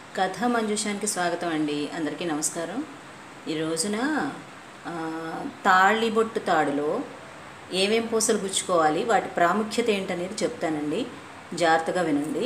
కథ మంజుషానికి స్వాగతం అండి అందరికీ నమస్కారం ఈ రోజున ఆ, తాళిబొట్టు తాడులో ఏమేం పూసలు గుచ్చుకోవాలి వాటి ప్రాముఖ్యత ఏంటనేది చెప్తానండి జాగ్రత్తగా వినండి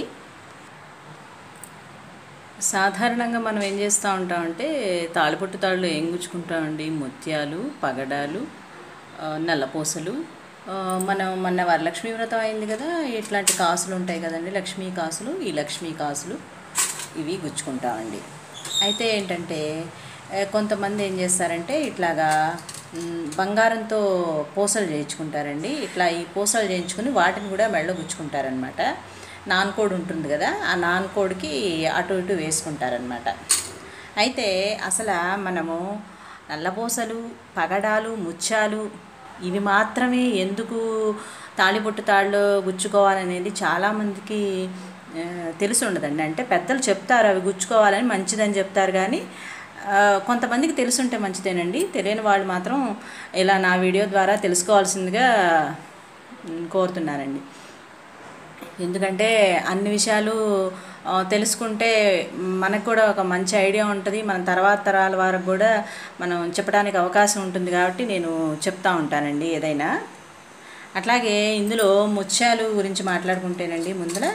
సాధారణంగా మనం ఏం చేస్తూ ఉంటామంటే తాళిపొట్టు తాళ్ళు ఏం గుచ్చుకుంటామండి ముత్యాలు పగడాలు ఆ, నల్లపూసలు ఆ, మనం మొన్న వరలక్ష్మి వ్రతం అయింది కదా ఇట్లాంటి కాసులు ఉంటాయి కదండి లక్ష్మీ కాసులు ఈ లక్ష్మీ కాసులు ఇవి గుచ్చుకుంటామండి అయితే ఏంటంటే ఆ, కొంతమంది ఏం చేస్తారంటే ఇట్లాగా మ్, బంగారంతో పూసలు చేయించుకుంటారండి ఇట్లా ఈ పూసలు చేయించుకుని వాటిని కూడా మెడలో గుచ్చుకుంటారనమాట నాన్కోడ్ ఉంటుంది కదా ఆ నాన్కోడ్కి అటు ఇటు వేసుకుంటారనమాట అయితే అసలు మనము నల్లపూసలు పగడాలు ముత్యాలు ఇవి మాత్రమే ఎందుకు తాళిబొట్టు తాళ్ళు గుచ్చుకోవాలనేది చాలామందికి ఆ, తెలిసి ఉండదండి అంటే పెద్దలు చెప్తారు అవి గుచ్చుకోవాలని మంచిదని చెప్తారు కానీ ఆ, కొంతమందికి తెలుసుంటే మంచిదేనండి తెలియని వాళ్ళు మాత్రం ఇలా నా వీడియో ద్వారా తెలుసుకోవాల్సిందిగా మ్, కోరుతున్నానండి ఎందుకంటే అన్ని విషయాలు ఆ, తెలుసుకుంటే మనకు కూడా ఒక మంచి ఐడియా ఉంటుంది మన తర్వాత తరాల వారికి కూడా మనం చెప్పడానికి అవకాశం ఉంటుంది కాబట్టి నేను చెప్తా ఉంటానండి ఏదైనా అట్లాగే ఇందులో ముత్యాలు గురించి మాట్లాడుకుంటేనండి ముందర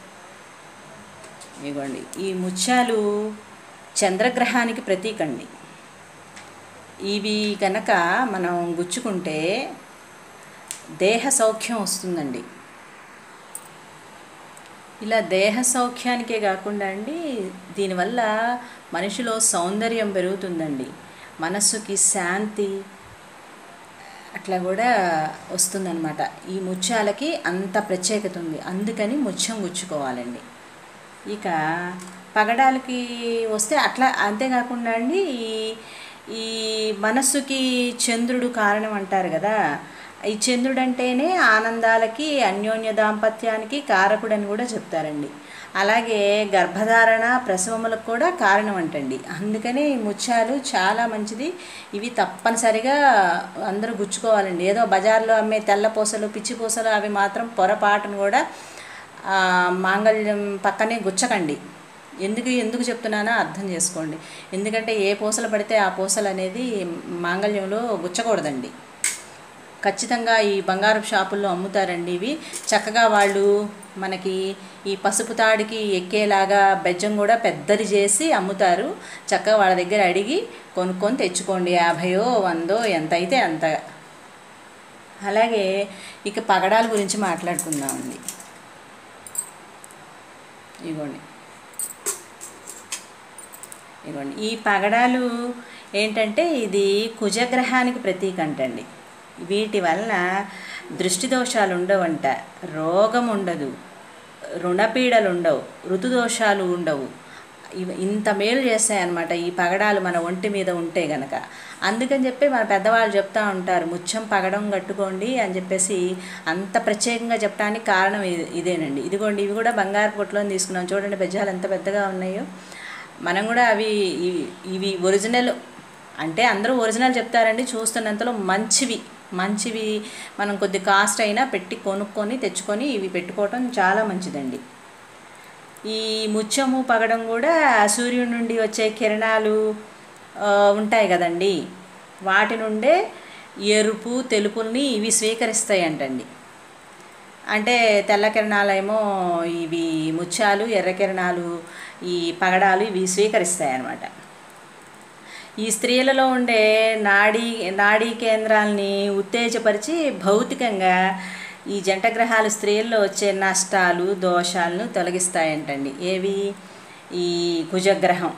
ఇవ్వండి ఈ ముత్యాలు చంద్రగ్రహానికి ప్రతీక అండి ఇవి కనుక మనం గుచ్చుకుంటే దేహ సౌఖ్యం వస్తుందండి ఇలా దేహ సౌఖ్యానికే కాకుండా అండి దీనివల్ల మనిషిలో సౌందర్యం పెరుగుతుందండి మనస్సుకి శాంతి అట్లా కూడా వస్తుందన్నమాట ఈ ముత్యాలకి అంత ప్రత్యేకత ఉంది అందుకని ముత్యం గుచ్చుకోవాలండి ఇక పగడాలకి వస్తే అట్లా అంతేకాకుండా అండి ఈ ఈ మనస్సుకి చంద్రుడు కారణం అంటారు కదా ఈ చంద్రుడు అంటేనే ఆనందాలకి అన్యోన్య దాంపత్యానికి కారకుడని కూడా చెప్తారండి అలాగే గర్భధారణ ప్రసవములకు కూడా కారణం అంటండి అందుకని ఈ ముత్యాలు చాలా మంచిది ఇవి తప్పనిసరిగా అందరూ గుచ్చుకోవాలండి ఏదో బజార్లో అమ్మే తెల్ల పూసలు పిచ్చి పూసలు అవి మాత్రం పొరపాటును కూడా ఆ, మాంగళ్యం పక్కనే గుచ్చకండి ఎందుకు ఎందుకు చెప్తున్నానో అర్థం చేసుకోండి ఎందుకంటే ఏ పూసలు పడితే ఆ పూసలు అనేది మాంగళ్యంలో గుచ్చకూడదండి ఖచ్చితంగా ఈ బంగారు షాపుల్లో అమ్ముతారండి ఇవి చక్కగా వాళ్ళు మనకి ఈ పసుపు తాడికి ఎక్కేలాగా బెజ్జం కూడా పెద్దది చేసి అమ్ముతారు చక్కగా వాళ్ళ దగ్గర అడిగి కొనుక్కొని తెచ్చుకోండి యాభయో వందో ఎంత అయితే అంత అలాగే ఇక పగడాల గురించి మాట్లాడుకుందామండి ఇవ్వండి ఇవ్వండి ఈ పగడాలు ఏంటంటే ఇది కుజగ్రహానికి ప్రతీక అంటండి వీటి వలన దృష్టి దోషాలు ఉండవంట రోగం ఉండదు రుణపీడలు ఉండవు ఋతుదోషాలు ఉండవు ఇవి ఇంత మేలు చేస్తాయన్నమాట ఈ పగడాలు మన ఒంటి మీద ఉంటే గనక అందుకని చెప్పి మన పెద్దవాళ్ళు చెప్తా ఉంటారు ముత్యం పగడం కట్టుకోండి అని చెప్పేసి అంత ప్రత్యేకంగా చెప్పడానికి కారణం ఇది- ఇదేనండి ఇదిగోండి ఇవి కూడా బంగారు పొట్టులో తీసుకున్నాం చూడండి బెజ్జాలు ఎంత పెద్దగా ఉన్నాయో మనం కూడా అవి ఇవి- ఇవి ఒరిజినల్ అంటే అందరూ ఒరిజినల్ చెప్తారండి చూస్తున్నంతలో మంచివి మంచివి మనం కొద్ది కాస్ట్ అయినా పెట్టి కొనుక్కొని తెచ్చుకొని ఇవి పెట్టుకోవటం చాలా మంచిదండి ఈ ముత్యము పగడం కూడా సూర్యుడి నుండి వచ్చే కిరణాలు ఆ, ఉంటాయి కదండి వాటి నుండే ఎరుపు తెలుపుల్ని ఇవి స్వీకరిస్తాయి అంటండి అంటే తెల్ల కిరణాలేమో ఇవి ముత్యాలు ఎర్ర కిరణాలు ఈ పగడాలు ఇవి స్వీకరిస్తాయి అన్నమాట ఈ స్త్రీలలో ఉండే నాడీ నాడీ కేంద్రాలని ఉత్తేజపరిచి భౌతికంగా ఈ జంట గ్రహాలు స్త్రీల్లో వచ్చే నష్టాలు దోషాలను తొలగిస్తాయంటండి ఏవి ఈ కుజగ్రహం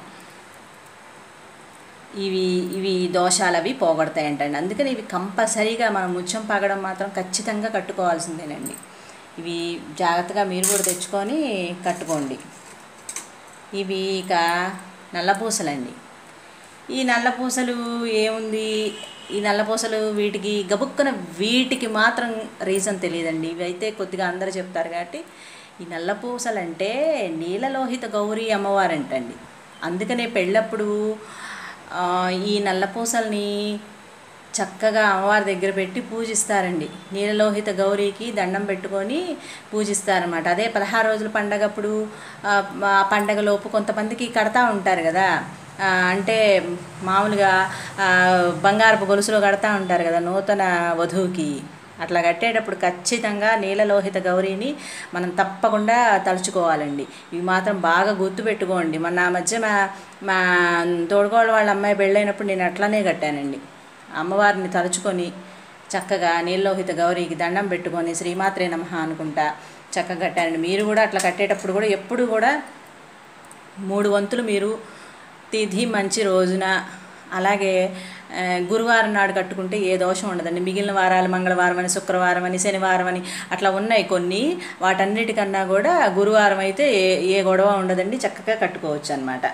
ఇవి ఇవి దోషాలు అవి పోగొడతాయంటండి అందుకని ఇవి కంపల్సరీగా మనం ముత్యం పగడం మాత్రం ఖచ్చితంగా కట్టుకోవాల్సిందేనండి ఇవి జాగ్రత్తగా మీరు కూడా తెచ్చుకొని కట్టుకోండి ఇవి ఇక నల్లపూసలండి ఈ నల్లపూసలు ఏముంది ఈ నల్లపూసలు వీటికి గబుక్కున వీటికి మాత్రం రీజన్ తెలియదండి ఇవి అయితే కొద్దిగా అందరూ చెప్తారు కాబట్టి ఈ నల్లపూసలు అంటే నీలలోహిత గౌరీ అమ్మవారంటండి అందుకనే పెళ్ళప్పుడు ఆ, ఈ నల్లపూసల్ని చక్కగా అమ్మవారి దగ్గర పెట్టి పూజిస్తారండి నీలలోహిత గౌరీకి దండం పెట్టుకొని పూజిస్తారనమాట అదే పదహారు రోజుల పండగప్పుడు ఆ, ఆ పండగలోపు కొంతమందికి కడతా ఉంటారు కదా ఆ, అంటే మామూలుగా ఆ, బంగారపు గొలుసులో కడతా ఉంటారు కదా నూతన వధువుకి అట్లా కట్టేటప్పుడు ఖచ్చితంగా నీలలోహిత గౌరీని మనం తప్పకుండా తలుచుకోవాలండి ఇవి మాత్రం బాగా గుర్తుపెట్టుకోండి మొన్న ఆ మధ్య మా మా తోడుకోళ్ళ వాళ్ళ అమ్మాయి పెళ్ళైనప్పుడు నేను అట్లానే కట్టానండి అమ్మవారిని తలుచుకొని చక్కగా నీలలోహిత గౌరీకి దండం పెట్టుకొని శ్రీమాత్రే నమః అనుకుంటా చక్కగా కట్టానండి మీరు కూడా అట్లా కట్టేటప్పుడు కూడా ఎప్పుడు కూడా మూడు వంతులు మీరు తిథి మంచి రోజున అలాగే ఆ, గురువారం నాడు కట్టుకుంటే ఏ దోషం ఉండదండి మిగిలిన వారాలు మంగళవారం అని శుక్రవారం అని శనివారం అని అట్లా ఉన్నాయి కొన్ని వాటన్నిటికన్నా కూడా గురువారం అయితే ఏ ఏ గొడవ ఉండదండి చక్కగా కట్టుకోవచ్చు అనమాట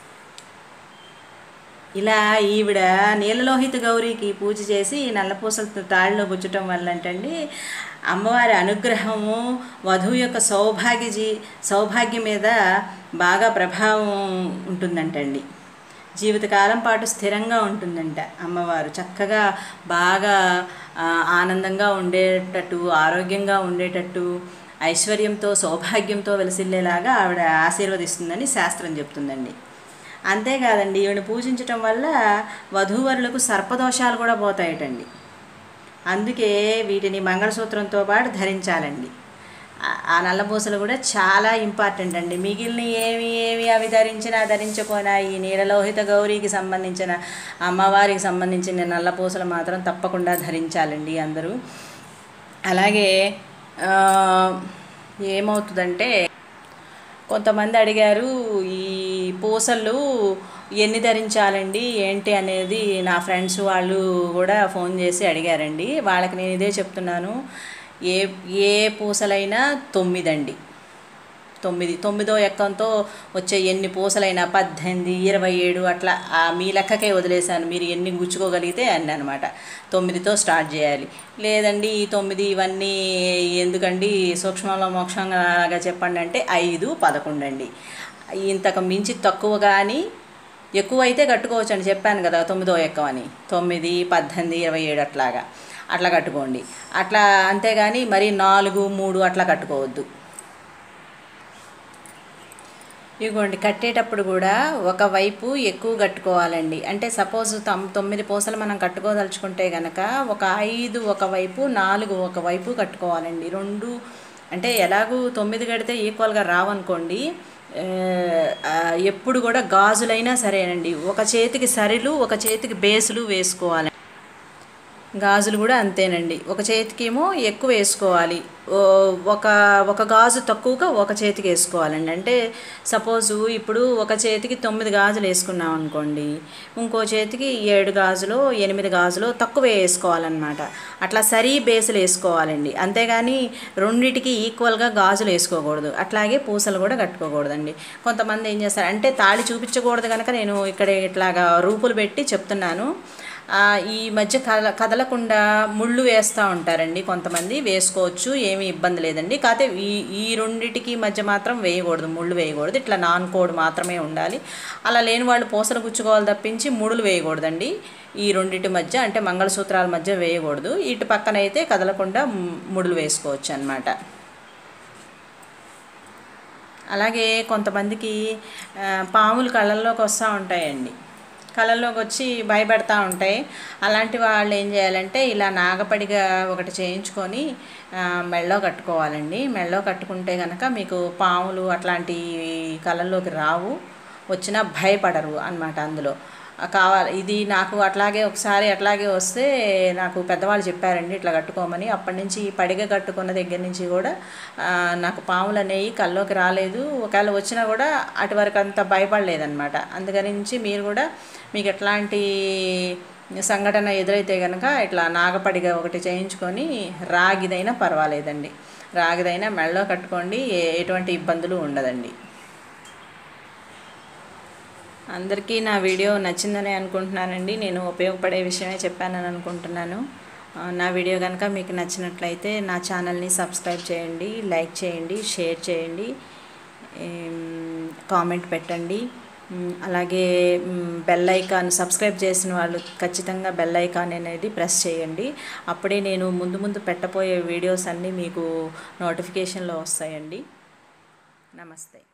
ఇలా ఈవిడ నీలలోహిత గౌరీకి పూజ చేసి ఈ నల్లపూసలతో తాళ్ళలో గుచ్చటం వల్ల అంటండి అమ్మవారి అనుగ్రహము వధువు యొక్క సౌభాగ్య జీ సౌభాగ్యం మీద బాగా ప్రభావం ఉంటుందంటండి జీవితకాలం పాటు స్థిరంగా ఉంటుందంట అమ్మవారు చక్కగా బాగా ఆ, ఆనందంగా ఉండేటట్టు ఆరోగ్యంగా ఉండేటట్టు ఐశ్వర్యంతో సౌభాగ్యంతో వెలసిల్లేలాగా ఆవిడ ఆశీర్వదిస్తుందని శాస్త్రం చెప్తుందండి అంతేకాదండి ఈవిని పూజించటం వల్ల వధూవరులకు సర్పదోషాలు కూడా పోతాయటండి అందుకే వీటిని మంగళసూత్రంతో పాటు ధరించాలండి ఆ- ఆ నల్లపూసలు కూడా చాలా ఇంపార్టెంట్ అండి మిగిలిన ఏమి ఏమి అవి ధరించినా ధరించకపోయినా ఈ నీలలోహిత గౌరీకి సంబంధించిన అమ్మవారికి సంబంధించిన నల్లపూసలు మాత్రం తప్పకుండా ధరించాలండి అందరూ అలాగే ఆ, ఏమవుతుందంటే కొంతమంది అడిగారు ఈ పూసలు ఎన్ని ధరించాలండి ఏంటి అనేది నా ఫ్రెండ్స్ వాళ్ళు కూడా ఫోన్ చేసి అడిగారండి వాళ్ళకి నేను ఇదే చెప్తున్నాను ఏ ఏ పూసలైనా తొమ్మిదండి తొమ్మిది తొమ్మిదో ఎక్కంతో వచ్చే ఎన్ని పూసలైనా పద్దెనిమిది ఇరవై ఏడు అట్లా ఆ మీ లెక్కకే వదిలేశాను మీరు ఎన్ని గుచ్చుకోగలిగితే అన్ని అనమాట తొమ్మిదితో స్టార్ట్ చేయాలి లేదండి ఈ తొమ్మిది ఇవన్నీ ఎందుకండి సూక్ష్మంలో మోక్షంగా చెప్పండి అంటే ఐదు పదకొండు అండి ఇంతకు మించి తక్కువ కానీ ఎక్కువ అయితే కట్టుకోవచ్చు అని చెప్పాను కదా తొమ్మిదో ఎక్కం అని తొమ్మిది పద్దెనిమిది ఇరవై ఏడు అట్లాగా అట్లా కట్టుకోండి అట్లా అంతేగాని మరి నాలుగు మూడు అట్లా కట్టుకోవద్దు ఇదిగోండి కట్టేటప్పుడు కూడా ఒకవైపు ఎక్కువ కట్టుకోవాలండి అంటే సపోజ్ తొమ్ తొమ్మిది పూసలు మనం కట్టుకోదలుచుకుంటే కనుక ఒక ఐదు ఒకవైపు నాలుగు ఒకవైపు కట్టుకోవాలండి రెండు అంటే ఎలాగూ తొమ్మిది కడితే ఈక్వల్గా రావనుకోండి ఆ, ఆ, ఎప్పుడు కూడా గాజులైనా సరేనండి ఒక చేతికి సరిలు ఒక చేతికి బేసులు వేసుకోవాలి గాజులు కూడా అంతేనండి ఒక చేతికేమో ఎక్కువ వేసుకోవాలి ఓ ఒక ఒక గాజు తక్కువగా ఒక చేతికి వేసుకోవాలండి అంటే సపోజు ఇప్పుడు ఒక చేతికి తొమ్మిది గాజులు వేసుకున్నాం అనుకోండి ఇంకో చేతికి ఏడు గాజులు ఎనిమిది గాజులు తక్కువ వేసుకోవాలన్నమాట అట్లా సరి బేసులు వేసుకోవాలండి అంతేగాని రెండిటికి ఈక్వల్గా గాజులు వేసుకోకూడదు అట్లాగే పూసలు కూడా కట్టుకోకూడదండి కొంతమంది ఏం చేస్తారు అంటే తాళి చూపించకూడదు కనుక నేను ఇక్కడ ఇట్లాగా రూపులు పెట్టి చెప్తున్నాను ఆ, ఈ మధ్య కదల కదలకుండా ముళ్ళు వేస్తూ ఉంటారండి కొంతమంది వేసుకోవచ్చు ఏమీ ఇబ్బంది లేదండి కాకపోతే ఈ ఈ రెండిటికి మధ్య మాత్రం వేయకూడదు ముళ్ళు వేయకూడదు ఇట్లా నాన్ కోడ్ మాత్రమే ఉండాలి అలా లేని వాళ్ళు పూసలు గుచ్చుకోవాలి తప్పించి ముడులు వేయకూడదండి ఈ రెండింటి మధ్య అంటే మంగళసూత్రాల మధ్య వేయకూడదు ఇటు పక్కన అయితే కదలకుండా ము- ముడులు వేసుకోవచ్చు అన్నమాట అలాగే కొంతమందికి ఆ, పాములు కళ్ళల్లోకి వస్తూ ఉంటాయండి కళ్ళల్లోకి వచ్చి భయపెడతా ఉంటాయి అలాంటి వాళ్ళు ఏం చేయాలంటే ఇలా నాగపడిగా ఒకటి చేయించుకొని ఆ, మెళ్ళో కట్టుకోవాలండి మెళ్ళో కట్టుకుంటే కనుక మీకు పాములు అట్లాంటి కళ్ళల్లోకి రావు వచ్చినా భయపడరు అన్నమాట అందులో ఆ, కావాలి ఇది నాకు అట్లాగే ఒకసారి అట్లాగే వస్తే నాకు పెద్దవాళ్ళు చెప్పారండి ఇట్లా కట్టుకోమని అప్పటి నుంచి ఈ పడిగ కట్టుకున్న దగ్గర నుంచి కూడా ఆ, నాకు పాములు అనేవి కల్లోకి రాలేదు ఒకవేళ వచ్చినా కూడా అటువరకు అంత భయపడలేదన్నమాట అందుకని నుంచి మీరు కూడా మీకు ఎట్లాంటి సంఘటన ఎదురైతే కనుక ఇట్లా నాగపడిగా ఒకటి చేయించుకొని రాగిదైనా పర్వాలేదండి రాగిదైనా మెళ్ళో కట్టుకోండి ఏ- ఎటువంటి ఇబ్బందులు ఉండదండి అందరికీ నా వీడియో నచ్చిందని అనుకుంటున్నానండి నేను ఉపయోగపడే విషయమే చెప్పానని అనుకుంటున్నాను ఆ, నా వీడియో కనుక మీకు నచ్చినట్లయితే నా ఛానల్ని సబ్స్క్రైబ్ చేయండి లైక్ చేయండి షేర్ చేయండి ఏం, కామెంట్ పెట్టండి మ్, అలాగే మ్, బెల్ ఐకాన్ సబ్స్క్రైబ్ చేసిన వాళ్ళు ఖచ్చితంగా బెల్ ఐకాన్ అనేది ప్రెస్ చేయండి అప్పుడే నేను ముందు ముందు పెట్టబోయే వీడియోస్ అన్నీ మీకు నోటిఫికేషన్లో వస్తాయండి నమస్తే